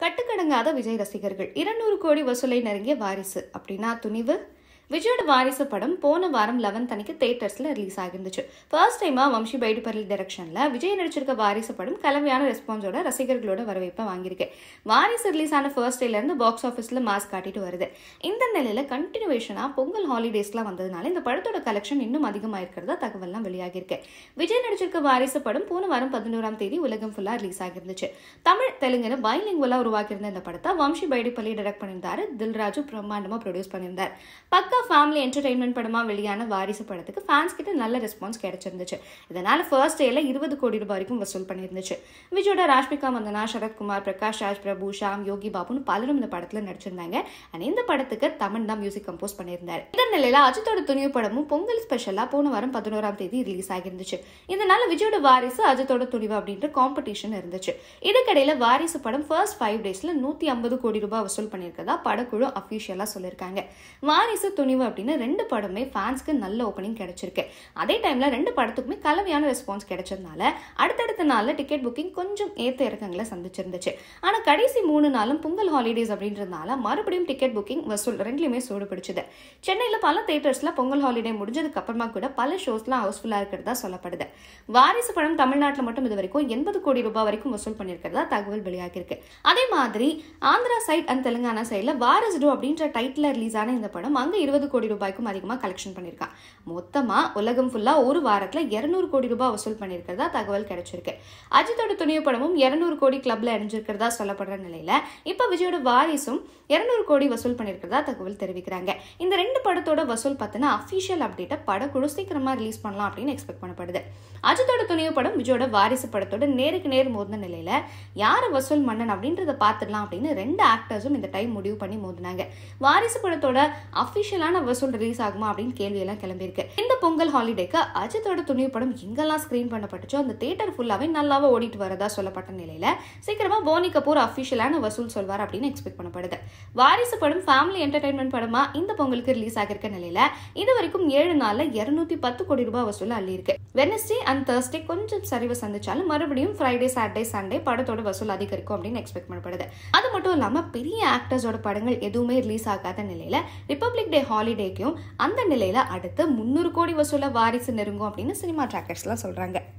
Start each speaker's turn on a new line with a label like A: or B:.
A: கட்டுக்கடங்காத விஜய் ரசிகர்கள் இருநூறு கோடி வசூலை நெருங்கிய வாரிசு அப்படின்னா துணிவு விஜயோட வாரிசு படம் போன வாரம் லெவன்த் அன்னைக்கு தேட்டர்ஸ்ல ரிலீஸ் ஆகிருந்துச்சு ஃபர்ஸ்ட் டைமா வம்சி பைடுபர்லி டைரக்ஷன்ல விஜய் நடிச்சிருக்க வாரிசு படம் கலவையான ரெஸ்பான்ஸோட ரசிகர்களோட வரவேற்பை வாங்கியிருக்கு வாரிசு ரிலீஸ் ஆன ஃபர்ஸ்ட் டேல இருந்து பாக்ஸ் ஆஃபீஸ்ல மாஸ் காட்டிட்டு வருது இந்த நிலையில கண்டினியூஷனா பொங்கல் ஹாலிடேஸ்லாம் வந்ததுனால இந்த படத்தோட கலெக்ஷன் இன்னும் அதிகமாயிருக்கிறதா தகவல்லாம் வெளியாகிருக்கு விஜய் நடிச்சிருக்க வாரிசு படம் போன வாரம் பதினோராம் தேதி உலகம் ஃபுல்லா ரிலீஸ் ஆகிருந்துச்சு தமிழ் தெலுங்குன்னு பைலிங்குவலா உருவாக்கியிருந்த இந்த படத்தை வம்சி பைடிப்பள்ளி டைரக்ட் பண்ணியிருந்தாரு தில்ராஜு பிரம்மாண்டமா ப்ரொடியூஸ் பண்ணியிருந்தார் பக்கா ஃபேமிலி என்டர்டைன்மெண்ட் படமா வெளியான வாரிசு படத்துக்கு ஃபேன்ஸ் கிட்ட நல்ல ரெஸ்பான்ஸ் கிடைச்சிருந்துச்சு இதனால ஃபர்ஸ்ட் டேல இருபது கோடி ரூபாய் வரைக்கும் வசூல் பண்ணியிருந்துச்சு விஜயோட ராஷ்மிகா மந்தனா சரத்குமார் பிரகாஷ் ராஜ் பிரபு ஷாம் யோகி பாபுன்னு பலரும் இந்த படத்துல நடிச்சிருந்தாங்க அண்ட் இந்த படத்துக்கு தமன் தான் மியூசிக் கம்போஸ் பண்ணியிருந்தாரு இந்த நிலையில அஜித்தோட துணிவு படமும் பொங்கல் ஸ்பெஷலா போன வாரம் பதினோராம் தேதி ரிலீஸ் ஆகிருந்துச்சு இதனால விஜயோட வாரிசு அஜித்தோட துணிவு அப்படின்ற காம்படிஷன் இருந்துச்சு இதுக்கிடையில வாரிசு படம் ஃபர்ஸ்ட் ஃபைவ் டேஸ்ல நூத்தி ஐம்பது கோடி ரூபாய் வசூல் பண்ணியிருக்கதா படக்குழு அபிஷியலா சொல்லியிருக்காங்க வாரிசு துணிவு அப்படின்னு ரெண்டு படமே ஃபேன்ஸ்க்கு நல்ல ஓப்பனிங் கிடைச்சிருக்கு அதே டைம்ல ரெண்டு படத்துக்குமே கலவையான ரெஸ்பான்ஸ் கிடைச்சதுனால அடுத்தடுத்த நாள்ல டிக்கெட் புக்கிங் கொஞ்சம் ஏத்த இறக்கங்களை சந்திச்சிருந்துச்சு ஆனா கடைசி மூணு நாளும் பொங்கல் ஹாலிடேஸ் அப்படின்றதுனால மறுபடியும் டிக்கெட் புக்கிங் வசூல் ரெண்டுலயுமே சூடு பிடிச்சது சென்னையில பல தேட்டர்ஸ்ல பொங்கல் ஹாலிடே முடிஞ்சதுக்கு அப்புறமா கூட பல ஷோஸ்லாம் ஹவுஸ்ஃபுல்லா இருக்கிறதா சொல்லப்படுது வாரிசு படம் தமிழ்நாட்டில் மட்டும் இது வரைக்கும் எண்பது கோடி ரூபாய் வரைக்கும் வசூல் பண்ணியிருக்கிறதா தகவல் வெளியாகிருக்கு அதே மாதிரி ஆந்திரா சைட் அண்ட் தெலுங்கானா சைட்ல வாரஸ் டூ அப்படின்ற டைட்டில் ரிலீஸ் ஆன இந்த படம் அங்க இருபது கோடி ரூபாய்க்கும் அதிகமாக கலெக்ஷன் பண்ணியிருக்கான் மொத்தமா உலகம் ஃபுல்லா ஒரு வாரத்துல இருநூறு கோடி ரூபாய் வசூல் பண்ணியிருக்கிறதா தகவல் கிடைச்சிருக்கு அஜித்தோட துணிவு படமும் இருநூறு கோடி கிளப்ல இணைஞ்சிருக்கிறதா சொல்லப்படுற நிலையில இப்ப விஜயோட வாரிசும் இருநூறு கோடி வசூல் பண்ணியிருக்கிறதா தகவல் தெரிவிக்கிறாங்க இந்த ரெண்டு படத்தோட வசூல் பார்த்தினா அஃபிஷியல் அப்டேட்டை படக்குழு சீக்கிரமா ரிலீஸ் பண்ணலாம் அப்படின்னு எக்ஸ்பெக்ட் பண்ணப்படுது அஜித்தோட துணிவு படம் விஜயோட வாரிசு படத்தோட நேருக்கு நேர் மோதின நிலையில யார் வசூல் மன்னன் அப்படின்றத பார்த்துடலாம் அப்படின்னு ரெண்டு ஆக்டர்ஸும் இந்த டைம் முடிவு பண்ணி மோதினாங்க வாரிசு படத்தோட அஃபிஷியலான வசூல் ரிலீஸ் ஆகுமா அப்படின்னு கேள்வி எல்லாம் கிளம்பியிருக்கு இந்த பொங்கல் ஹாலிடேக்கு அஜித்தோட துணிவு படம் எங்கெல்லாம் ஸ்கிரீன் பண்ணப்பட்டுச்சோ அந்த தேட்டர் ஃபுல்லாவே நல்லாவே ஓடிட்டு வரதா சொல்லப்பட்ட நிலையில சீக்கிரமா போனி கபூர் அஃபிஷியலான வசூல் சொல்வார் அப்படின்னு எக்ஸ்பெக்ட் பண்ணப்படுது வாரிசு படம் ஃபேமிலி என்டர்டைன்மெண்ட் படமா இந்த பொங்கலுக்கு ரிலீஸ் ஆகிருக்க நிலையில இது வரைக்கும் ஏழு நாள்ல இருநூத்தி பத்து கோடி ரூபாய் வசூல் அள்ளி இருக்கு வெனஸ்டே அண்ட் தேர்ஸ்டே கொஞ்சம் சரிவு சந்திச்சாலும் மறுபடியும் ஃப்ரைடே சாட்டர்டே சண்டே படத்தோட வசூல் அதிகரிக்கும் அப்படின்னு எக்ஸ்பெக்ட் பண்ணப்படுது அது மட்டும் இல்லாம பெரிய ஆக்டர்ஸோட படங்கள் எதுவுமே ரிலீஸ் ஆகாத நிலையில ரிப்பப்ளிக் டே ஹாலிடேக்கும் அந்த நிலையில அடுத்து முந்நூறு கோடி வசூல வாரிசு நெருங்கும் அப்படின்னு சினிமா ட்ராக்கர்ஸ்லாம் சொல்றாங்க